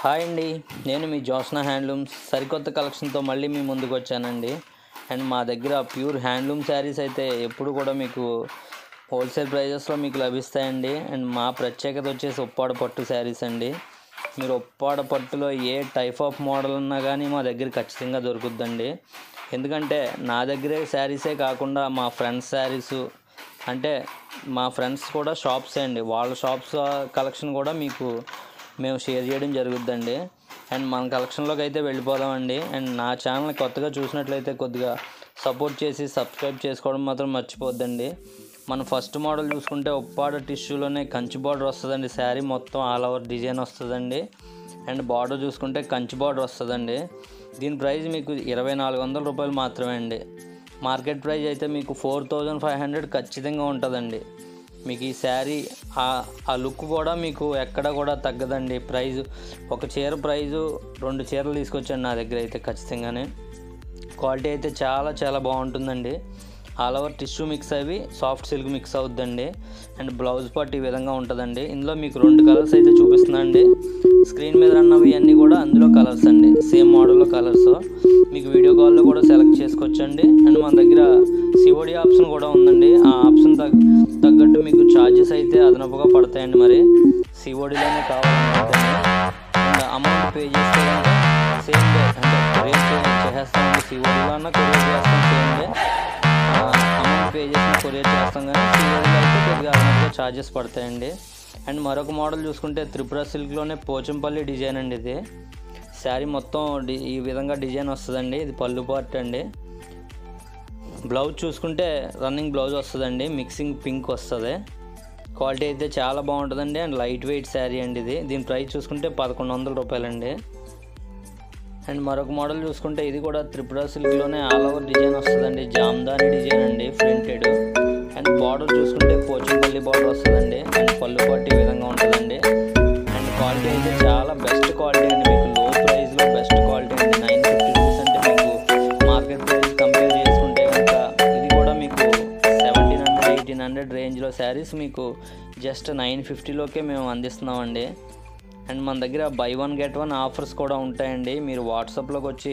hi అండి నేను మీ Josna handlooms సరికొత్త కలెక్షన్తో మళ్ళీ మీ ముందుకు వచ్చానండి అండ్ మా దగ్గర ప్యూర్ హ్యాండ్లూమ్ శారీస్ అయితే ఎప్పుడు కూడా మీకు హోల్సేల్ ప్రైజెస్లో మీకు లభిస్తాయండి అండ్ మా ప్రత్యేకత వచ్చేసి ఉప్పాడ పట్టు శారీస్ అండి మీరు ఉప్పాడ పట్టులో ఏ టైప్ ఆఫ్ మోడల్ ఉన్నా కానీ మా దగ్గర ఖచ్చితంగా దొరుకుద్దండి ఎందుకంటే నా దగ్గరే శారీసే కాకుండా మా ఫ్రెండ్స్ శారీసు అంటే మా ఫ్రెండ్స్ కూడా షాప్సే అండి వాళ్ళ షాప్స్ కలెక్షన్ కూడా మీకు మేము షేర్ చేయడం జరుగుద్దండి అండ్ మన కలెక్షన్లోకి అయితే వెళ్ళిపోదామండి అండ్ నా ఛానల్ కొత్తగా చూసినట్లయితే కొద్దిగా సపోర్ట్ చేసి సబ్స్క్రైబ్ చేసుకోవడం మాత్రం మర్చిపోద్దండి మన ఫస్ట్ మోడల్ చూసుకుంటే ఉప్పాడ టిష్యూలోనే కంచి బార్డర్ వస్తుందండి శారీ మొత్తం ఆల్ ఓవర్ డిజైన్ వస్తుందండి అండ్ బార్డర్ చూసుకుంటే కంచి బార్డర్ వస్తుందండి దీని ప్రైస్ మీకు ఇరవై నాలుగు వందల రూపాయలు మాత్రమే అండి మార్కెట్ ప్రైస్ అయితే మీకు ఫోర్ థౌజండ్ ఫైవ్ హండ్రెడ్ ఖచ్చితంగా ఉంటుందండి మీకు ఈ శారీ ఆ లుక్ కూడా మీకు ఎక్కడ కూడా తగ్గదండి ప్రైజు ఒక చీర ప్రైజు రెండు చీరలు తీసుకొచ్చాను నా దగ్గర అయితే ఖచ్చితంగానే క్వాలిటీ అయితే చాలా చాలా బాగుంటుందండి ఆల్ ఓవర్ టిష్యూ మిక్స్ అవి సాఫ్ట్ సిల్క్ మిక్స్ అవుద్దండి అండ్ బ్లౌజ్ పార్ట్ ఈ విధంగా ఉంటుందండి ఇందులో మీకు రెండు కలర్స్ అయితే చూపిస్తున్నానండి స్క్రీన్ మీద రన్నవి అన్నీ కూడా అందులో కలర్స్ అండి సేమ్ మోడల్లో కలర్స్ మీకు వీడియో కాల్లో కూడా సెలెక్ట్ చేసుకోవచ్చండి అండ్ మన దగ్గర సిఓడి ఆప్షన్ కూడా ఉందండి ఆ ఆప్షన్ తగ్గ తగ్గట్టు మీకు ఛార్జెస్ అయితే అదనపుగా పడతాయండి మరి సిఓడిలోనే కావాలంటే అండ్ అమౌంట్ పే చేస్తే కనుక సేమ్ డే అంటే కొరియర్ చేసేస్తామండి సిఓడిలో అన్న కొరియర్ చేస్తాం సేమ్ డే అమౌంట్ పే చేసిన కొరియర్ చేస్తాం కానీ సిఓడిలో అయితే కొద్దిగా అదనపుగా ఛార్జెస్ పడతాయండి అండ్ మరొక మోడల్ చూసుకుంటే త్రిపుర సిల్క్లోనే పోచంపల్లి డిజైన్ అండి ఇది శారీ మొత్తం డి ఈ విధంగా డిజైన్ వస్తుందండి ఇది పళ్ళు పార్ట్ అండి బ్లౌజ్ చూసుకుంటే రన్నింగ్ బ్లౌజ్ వస్తుందండి మిక్సింగ్ పింక్ వస్తుంది క్వాలిటీ అయితే చాలా బాగుంటుందండి అండ్ లైట్ వెయిట్ శారీ అండి ఇది దీని ప్రైస్ చూసుకుంటే పదకొండు వందల రూపాయలండి అండ్ మరొక మోడల్ చూసుకుంటే ఇది కూడా త్రిపుర సిల్క్లోనే ఆల్ ఓవర్ డిజైన్ వస్తుందండి జామ్దాని డిజైన్ అండి ప్రింటెడ్ అండ్ బార్డర్ చూసుకుంటే పోచంపల్లి బార్డర్ వస్తుందండి అండ్ పళ్ళు పాటు ఈ విధంగా ఉంటుందండి అండ్ క్వాలిటీ అయితే చాలా బెస్ట్ క్వాలిటీ అండి మీకు లో ప్రైస్లో బెస్ట్ క్వాలిటీ అండి నైన్ ఫిఫ్టీ రూపీస్ అంటే మీకు మార్కెట్ ప్రైస్ కంపేర్ చేసుకుంటే కనుక ఇది కూడా మీకు సెవెంటీన్ హండ్రెడ్ ఎయిటీన్ హండ్రెడ్ రేంజ్లో శారీస్ మీకు జస్ట్ నైన్ ఫిఫ్టీలోకే మేము అందిస్తున్నామండి అండ్ మన దగ్గర buy one get one offers కూడా ఉంటాయండి మీరు వాట్సాప్లోకి వచ్చి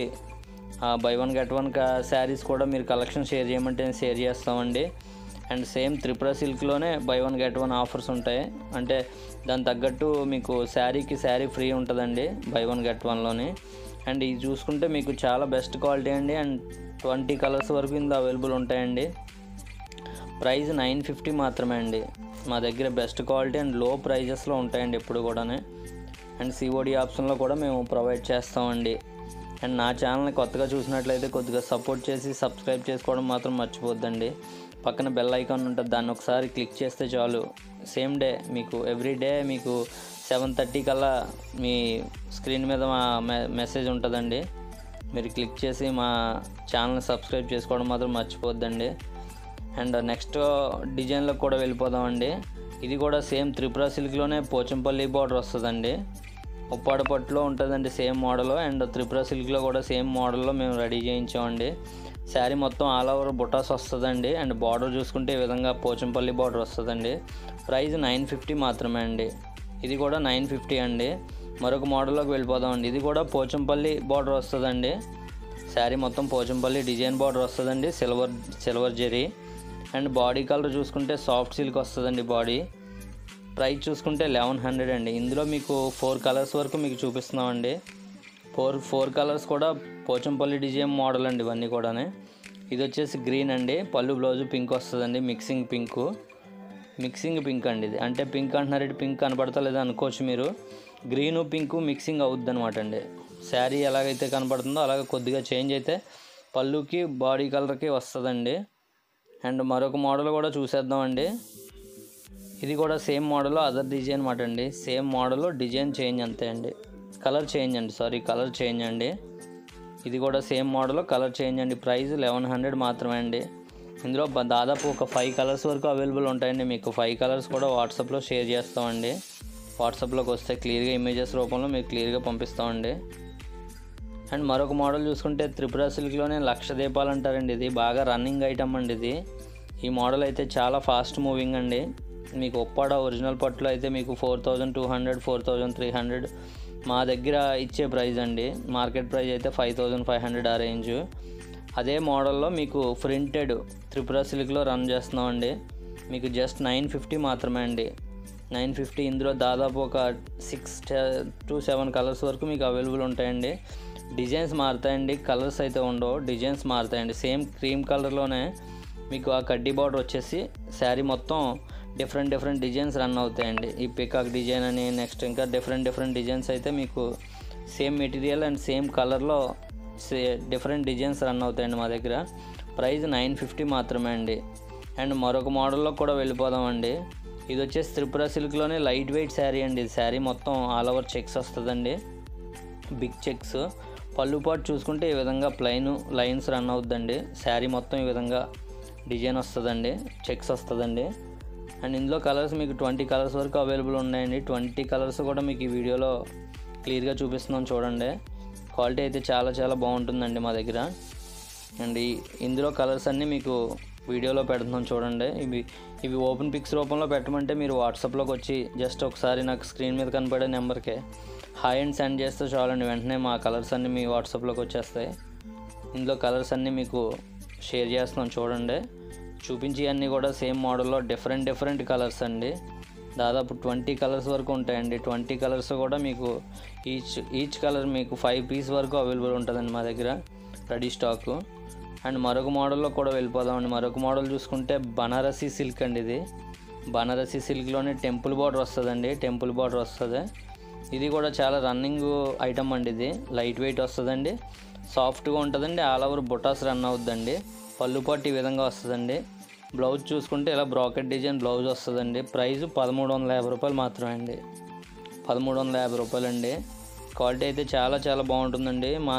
buy one get one saris కూడా మీరు కలెక్షన్ షేర్ చేయమంటే షేర్ చేస్తామండి అండ్ సేమ్ త్రిపుర సిల్క్లోనే buy one get one offers ఉంటాయి అంటే దాని తగ్గట్టు మీకు శారీకి శారీ ఫ్రీ ఉంటుందండి బై వన్ గెట్ వన్లోని అండ్ ఇది చూసుకుంటే మీకు చాలా బెస్ట్ క్వాలిటీ అండి అండ్ ట్వంటీ కలర్స్ వరకు ఇందులో అవైలబుల్ ఉంటాయండి ప్రైస్ నైన్ ఫిఫ్టీ మాత్రమే అండి మా దగ్గర బెస్ట్ క్వాలిటీ అండ్ లో ప్రైజెస్లో ఉంటాయండి ఎప్పుడు కూడా అండ్ సిఓడి ఆప్షన్లో కూడా మేము ప్రొవైడ్ చేస్తామండి అండ్ నా ఛానల్ని కొత్తగా చూసినట్లయితే కొద్దిగా సపోర్ట్ చేసి సబ్స్క్రైబ్ చేసుకోవడం మాత్రం మర్చిపోద్దండి పక్కన బెల్ ఐకాన్ ఉంటుంది దాన్ని ఒకసారి క్లిక్ చేస్తే చాలు సేమ్ డే మీకు ఎవ్రీ డే మీకు సెవెన్ థర్టీ కల్లా మీ స్క్రీన్ మీద మా మెసేజ్ ఉంటుందండి మీరు క్లిక్ చేసి మా ఛానల్ని సబ్స్క్రైబ్ చేసుకోవడం మాత్రం మర్చిపోద్దండి అండ్ నెక్స్ట్ డిజైన్లో కూడా వెళ్ళిపోదామండి ఇది కూడా సేమ్ త్రిపుర సిల్క్లోనే పోచంపల్లి బార్డర్ వస్తుందండి ఉప్పాడ పట్టులో ఉంటుందండి సేమ్ మోడల్ అండ్ త్రిపుర సిల్క్లో కూడా సేమ్ మోడల్లో మేము రెడీ చేయించామండి శారీ మొత్తం ఆల్ ఓవర్ బుటాస్ వస్తుందండి అండ్ బార్డర్ చూసుకుంటే ఈ విధంగా పోచంపల్లి బార్డర్ వస్తుందండి ప్రైస్ నైన్ ఫిఫ్టీ మాత్రమే అండి ఇది కూడా నైన్ ఫిఫ్టీ అండి మరొక మోడల్లోకి వెళ్ళిపోదామండి ఇది కూడా పోచంపల్లి బార్డర్ వస్తుందండి శారీ మొత్తం పోచంపల్లి డిజైన్ బార్డర్ వస్తుందండి silver silver zari and body colour చూసుకుంటే సాఫ్ట్ సిల్క్ వస్తుందండి బాడీ ప్రైస్ చూసుకుంటే లెవెన్ హండ్రెడ్ అండి ఇందులో మీకు ఫోర్ కలర్స్ వరకు మీకు చూపిస్తున్నామండి ఫోర్ ఫోర్ కలర్స్ కూడా పోచంపల్లి డిజైన్ మోడల్ అండి ఇవన్నీ కూడా ఇది వచ్చేసి గ్రీన్ అండి పళ్ళు బ్లౌజ్ పింక్ వస్తుందండి మిక్సింగ్ పింక్ మిక్సింగ్ పింక్ అండి ఇది అంటే పింక్ అంటున్నారు పింక్ కనపడతా లేదా అనుకోవచ్చు మీరు గ్రీను పింక్ మిక్సింగ్ అవుద్ది అనమాట అండి శారీ ఎలాగైతే కనపడుతుందో అలాగే కొద్దిగా చేంజ్ అయితే పళ్ళుకి బాడీ కలర్కి వస్తుందండి అండ్ మరొక మోడల్ కూడా చూసేద్దామండి ఇది కూడా సేమ్ మోడల్ అదర్ డిజైన్ మాట అండి సేమ్ మోడల్ డిజైన్ చేంజ్ అంతే అండి కలర్ చేంజ్ అండి సారీ కలర్ చేంజ్ అండి ఇది కూడా సేమ్ మోడల్ కలర్ చేంజ్ అండి ప్రైస్ లెవెన్ హండ్రెడ్ మాత్రమే అండి ఇందులో దాదాపు ఒక ఫైవ్ కలర్స్ వరకు అవైలబుల్ ఉంటాయండి మీకు ఫైవ్ కలర్స్ కూడా వాట్సాప్లో షేర్ చేస్తామండి వాట్సాప్లోకి వస్తే క్లియర్గా ఇమేజెస్ రూపంలో మీకు క్లియర్గా పంపిస్తామండి అండ్ మరొక మోడల్ చూసుకుంటే త్రిపుర సిల్క్లోనే లక్ష దీపాలు అంటారండి ఇది బాగా రన్నింగ్ ఐటమ్ అండి ఇది ఈ మోడల్ అయితే చాలా ఫాస్ట్ మూవింగ్ అండి మీకు ఒప్పాడ ఒరిజినల్ పట్టులో అయితే మీకు four thousand two hundred four thousand three hundred మా దగ్గర ఇచ్చే ప్రైస్ అండి మార్కెట్ ప్రైస్ అయితే ఫైవ్ థౌజండ్ ఫైవ్ హండ్రెడ్ ఆ రేంజ్ అదే మోడల్లో మీకు ప్రింటెడ్ త్రిపుర సిల్క్లో రన్ చేస్తున్నామండి మీకు జస్ట్ నైన్ ఫిఫ్టీ మాత్రమే అండి నైన్ ఫిఫ్టీ ఇందులో దాదాపు ఒక సిక్స్ టు సెవెన్ కలర్స్ వరకు మీకు అవైలబుల్ ఉంటాయండి డిజైన్స్ మారుతాయండి కలర్స్ అయితే ఉండవు డిజైన్స్ మారుతాయండి సేమ్ క్రీమ్ కలర్లోనే మీకు ఆ కడ్డీ బార్డర్ వచ్చేసి శారీ మొత్తం డిఫరెంట్ డిఫరెంట్ డిజైన్స్ రన్ అవుతాయండి ఈ పికాక్ డిజైన్ అని నెక్స్ట్ ఇంకా డిఫరెంట్ డిఫరెంట్ డిజైన్స్ అయితే మీకు సేమ్ మెటీరియల్ అండ్ సేమ్ కలర్లో సే డిఫరెంట్ డిజైన్స్ రన్ అవుతాయండి మా దగ్గర ప్రైస్ నైన్ ఫిఫ్టీ మాత్రమే అండి అండ్ మరొక మోడల్లో కూడా వెళ్ళిపోదామండి ఇది వచ్చేసి త్రిపుర సిల్క్లోనే లైట్ వెయిట్ శారీ అండి ఇది శారీ మొత్తం ఆల్ ఓవర్ చెక్స్ వస్తుందండి బిగ్ చెక్స్ పళ్ళు పాటు చూసుకుంటే ఈ విధంగా ప్లైన్ లైన్స్ రన్ అవుతుందండి శారీ మొత్తం ఈ విధంగా డిజైన్ వస్తుందండి చెక్స్ వస్తుందండి అండ్ ఇందులో కలర్స్ మీకు ట్వంటీ కలర్స్ వరకు అవైలబుల్ ఉన్నాయండి ట్వంటీ కలర్స్ కూడా మీకు ఈ వీడియోలో క్లియర్గా చూపిస్తున్నాం చూడండి క్వాలిటీ అయితే చాలా చాలా బాగుంటుందండి మా దగ్గర అండ్ ఈ ఇందులో కలర్స్ అన్నీ మీకు వీడియోలో పెడుతున్నాం చూడండి ఇవి ఇవి ఓపెన్ పిక్స్ రూపంలో పెట్టమంటే మీరు వాట్సాప్లోకి వచ్చి జస్ట్ ఒకసారి నాకు స్క్రీన్ మీద కనపడే నెంబర్కే హాయ్ అండ్ సెండ్ చేస్తే చాలండి వెంటనే మా కలర్స్ అన్నీ మీ వాట్సాప్లోకి వచ్చేస్తాయి ఇందులో కలర్స్ అన్నీ మీకు షేర్ చేస్తున్నాం చూడండి చూపించి అన్నీ కూడా సేమ్ మోడల్లో డిఫరెంట్ డిఫరెంట్ కలర్స్ అండి దాదాపు ట్వంటీ కలర్స్ వరకు ఉంటాయండి ట్వంటీ కలర్స్ కూడా మీకు ఈచ్ ఈచ్ కలర్ మీకు ఫైవ్ పీస్ వరకు అవైలబుల్ ఉంటుందండి మా దగ్గర రెడీ స్టాకు అండ్ మరొక మోడల్లో కూడా వెళ్ళిపోదామండి మరొక మోడల్ చూసుకుంటే బనారసీ సిల్క్ అండి ఇది బనారసీ సిల్క్లోనే టెంపుల్ బార్డర్ వస్తుందండి టెంపుల్ బార్డర్ వస్తుంది ఇది కూడా చాలా రన్నింగ్ ఐటమ్ అండి ఇది లైట్ వెయిట్ వస్తుందండి సాఫ్ట్గా ఉంటుందండి ఆల్ ఓవర్ బుటాస్ రన్ అవుద్దండి పళ్ళు పట్టు ఈ విధంగా వస్తుందండి బ్లౌజ్ చూసుకుంటే ఇలా బ్రాకెట్ డిజైన్ బ్లౌజ్ వస్తుందండి ప్రైస్ పదమూడు వందల యాభై రూపాయలు మాత్రమే అండి పదమూడు వందల యాభై రూపాయలు అండి క్వాలిటీ అయితే చాలా చాలా బాగుంటుందండి మా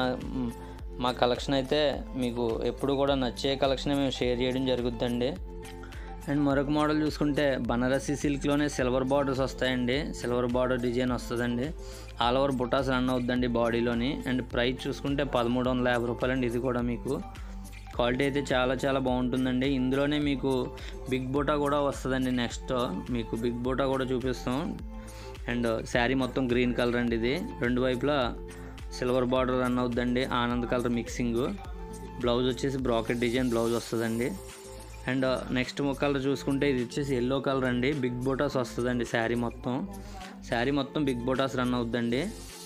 మా కలెక్షన్ అయితే మీకు ఎప్పుడు కూడా నచ్చే కలెక్షన్ మేము షేర్ చేయడం జరుగుద్దండి అండ్ మరొక మోడల్ చూసుకుంటే బనారసి సిల్క్లోనే సిల్వర్ బార్డర్స్ వస్తాయండి సిల్వర్ బార్డర్ డిజైన్ వస్తుందండి ఆల్ ఓవర్ బుటాస్ రన్ అవుద్దండి బాడీలోని అండ్ ప్రైస్ చూసుకుంటే పదమూడు వందల యాభై రూపాయలండి ఇది కూడా మీకు క్వాలిటీ అయితే చాలా చాలా బాగుంటుందండి ఇందులోనే మీకు బిగ్ బూటా కూడా వస్తుందండి నెక్స్ట్ మీకు బిగ్ బూటా కూడా చూపిస్తాం అండ్ శారీ మొత్తం గ్రీన్ కలర్ అండి ఇది రెండు వైపులా సిల్వర్ బార్డర్ రన్ అవుద్దండి ఆనంద్ కలర్ మిక్సింగ్ బ్లౌజ్ వచ్చేసి బ్రాకెట్ డిజైన్ బ్లౌజ్ వస్తుందండి అండ్ నెక్స్ట్ కలర్ చూసుకుంటే ఇది వచ్చేసి ఎల్లో కలర్ అండి బిగ్ బోటాస్ వస్తుందండి శారీ మొత్తం శారీ మొత్తం బిగ్ బోటాస్ రన్ అవుద్దండి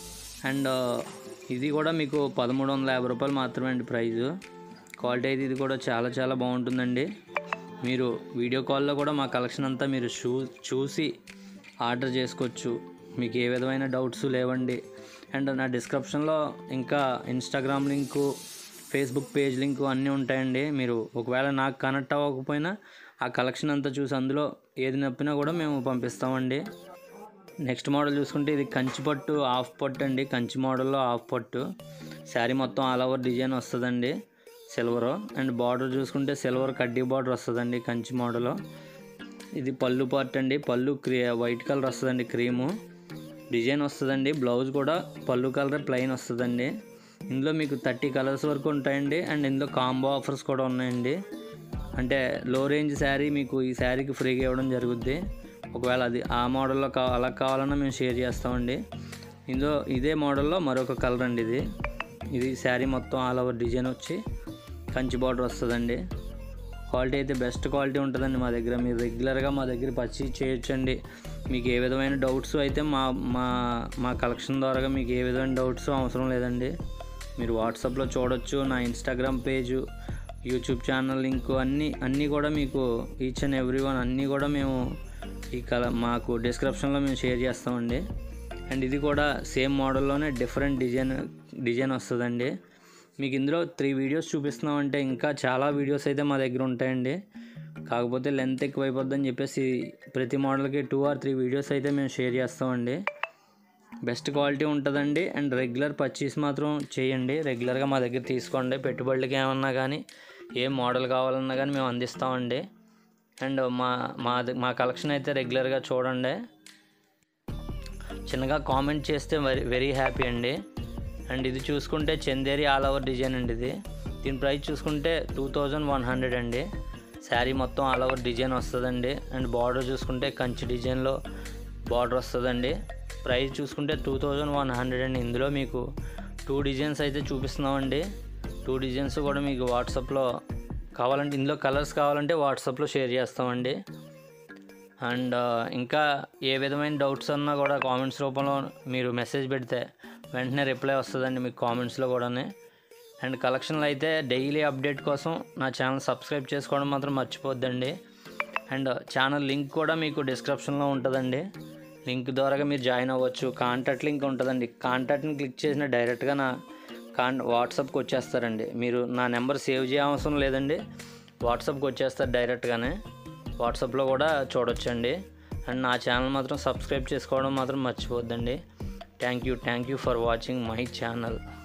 అండ్ ఇది కూడా మీకు పదమూడు వందల యాభై రూపాయలు మాత్రమే అండి ప్రైజు క్వాలిటీ అయితే ఇది కూడా చాలా చాలా బాగుంటుందండి మీరు వీడియో కాల్లో కూడా మా కలెక్షన్ అంతా మీరు చూ చూసి ఆర్డర్ చేసుకోవచ్చు మీకు ఏ విధమైన డౌట్స్ లేవండి అండ్ నా డిస్క్రిప్షన్లో ఇంకా Instagram link Facebook page link అన్నీ ఉంటాయండి మీరు ఒకవేళ నాకు కనెక్ట్ అవ్వకపోయినా ఆ కలెక్షన్ అంతా చూసి అందులో ఏది నప్పినా కూడా మేము పంపిస్తామండి నెక్స్ట్ మోడల్ చూసుకుంటే ఇది కంచి పట్టు హాఫ్ పట్టు అండి కంచి మోడల్లో హాఫ్ పట్టు శారీ మొత్తం ఆల్ ఓవర్ డిజైన్ వస్తుందండి సిల్వర్ అండ్ బార్డర్ చూసుకుంటే సిల్వర్ కడ్డీ బార్డర్ వస్తుందండి కంచి మోడల్ ఇది పళ్ళు పార్ట్ అండి పళ్ళు క్రీ వైట్ కలర్ వస్తుందండి క్రీము డిజైన్ వస్తుందండి బ్లౌజ్ కూడా పళ్ళు కలర్ ప్లెయిన్ వస్తుందండి ఇందులో మీకు థర్టీ కలర్స్ వరకు ఉంటాయండి అండ్ ఇందులో కాంబో ఆఫర్స్ కూడా ఉన్నాయండి అంటే లో రేంజ్ శారీ మీకు ఈ శారీకి ఫ్రీగా ఇవ్వడం జరుగుద్ది ఒకవేళ అది ఆ మోడల్లో కా అలా కావాలన్నా మేము షేర్ చేస్తామండి ఇందులో ఇదే మోడల్లో మరొక కలర్ అండి ఇది ఇది శారీ మొత్తం ఆల్ ఓవర్ డిజైన్ వచ్చి కంచి బార్డర్ వస్తుందండి క్వాలిటీ అయితే బెస్ట్ క్వాలిటీ ఉంటుందండి మా దగ్గర మీరు రెగ్యులర్గా మా దగ్గర పర్చేజ్ చేయొచ్చండి మీకు ఏ విధమైన డౌట్స్ అయితే మా మా మా కలెక్షన్ ద్వారా మీకు ఏ విధమైన డౌట్స్ అవసరం లేదండి మీరు వాట్సాప్లో చూడొచ్చు నా Instagram page YouTube channel link అన్నీ అన్నీ కూడా మీకు ఈచ్ అండ్ ఎవ్రీ వన్ అన్నీ కూడా మేము ఈ కల మాకు డిస్క్రిప్షన్లో మేము షేర్ చేస్తామండి అండ్ ఇది కూడా సేమ్ మోడల్లోనే డిఫరెంట్ డిజైన్ డిజైన్ వస్తుందండి మీకు ఇందులో త్రీ వీడియోస్ చూపిస్తున్నామంటే ఇంకా చాలా వీడియోస్ అయితే మా దగ్గర ఉంటాయండి కాకపోతే లెంత్ ఎక్కువ అయిపోద్దని చెప్పేసి ప్రతి మోడల్కి టూ ఆర్ త్రీ వీడియోస్ అయితే మేము షేర్ చేస్తామండి బెస్ట్ క్వాలిటీ ఉంటుందండి అండ్ రెగ్యులర్ పర్చేస్ మాత్రం చేయండి రెగ్యులర్గా మా దగ్గర తీసుకోండి పెట్టుబడులకి ఏమన్నా కానీ ఏ మోడల్ కావాలన్నా కానీ మేము అందిస్తామండి అండ్ మా మా మా కలెక్షన్ అయితే రెగ్యులర్గా చూడండి చిన్నగా కామెంట్ చేస్తే వెరీ వెరీ హ్యాపీ అండి అండ్ ఇది చూసుకుంటే చందేరి ఆల్ ఓవర్ డిజైన్ అండి ఇది దీని ప్రైస్ చూసుకుంటే టూ థౌజండ్ వన్ హండ్రెడ్ అండి శారీ మొత్తం ఆల్ ఓవర్ డిజైన్ వస్తుందండి అండ్ బార్డర్ చూసుకుంటే కంచి డిజైన్లో బార్డర్ వస్తుందండి ప్రైస్ చూసుకుంటే టూ థౌజండ్ వన్ హండ్రెడ్ అండి ఇందులో మీకు టూ డిజైన్స్ అయితే చూపిస్తున్నామండి టూ డిజైన్స్ కూడా మీకు వాట్సాప్లో కావాలంటే ఇందులో కలర్స్ కావాలంటే వాట్సాప్లో షేర్ చేస్తామండి అండ్ ఇంకా ఏ విధమైన డౌట్స్ అన్నా కూడా కామెంట్స్ రూపంలో మీరు మెసేజ్ పెడితే వెంటనే రిప్లై వస్తుందండి మీకు కామెంట్స్లో కూడానే అండ్ కలెక్షన్లు అయితే డైలీ అప్డేట్ కోసం నా ఛానల్ సబ్స్క్రైబ్ చేసుకోవడం మాత్రం మర్చిపోద్దండి అండ్ ఛానల్ లింక్ కూడా మీకు డిస్క్రిప్షన్లో ఉంటుందండి లింక్ ద్వారా మీరు జాయిన్ అవ్వచ్చు కాంటాక్ట్ లింక్ ఉంటుందండి కాంటాక్ట్ని క్లిక్ చేసిన డైరెక్ట్గా నా కాన్ వాట్సాప్కి వచ్చేస్తారండి మీరు నా నెంబర్ సేవ్ చేయవసరం లేదండి వాట్సాప్కి వచ్చేస్తారు డైరెక్ట్గానే వాట్సాప్లో కూడా చూడొచ్చండి అండ్ నా ఛానల్ మాత్రం సబ్స్క్రైబ్ చేసుకోవడం మాత్రం మర్చిపోద్దండి thank you thank you for watching my channel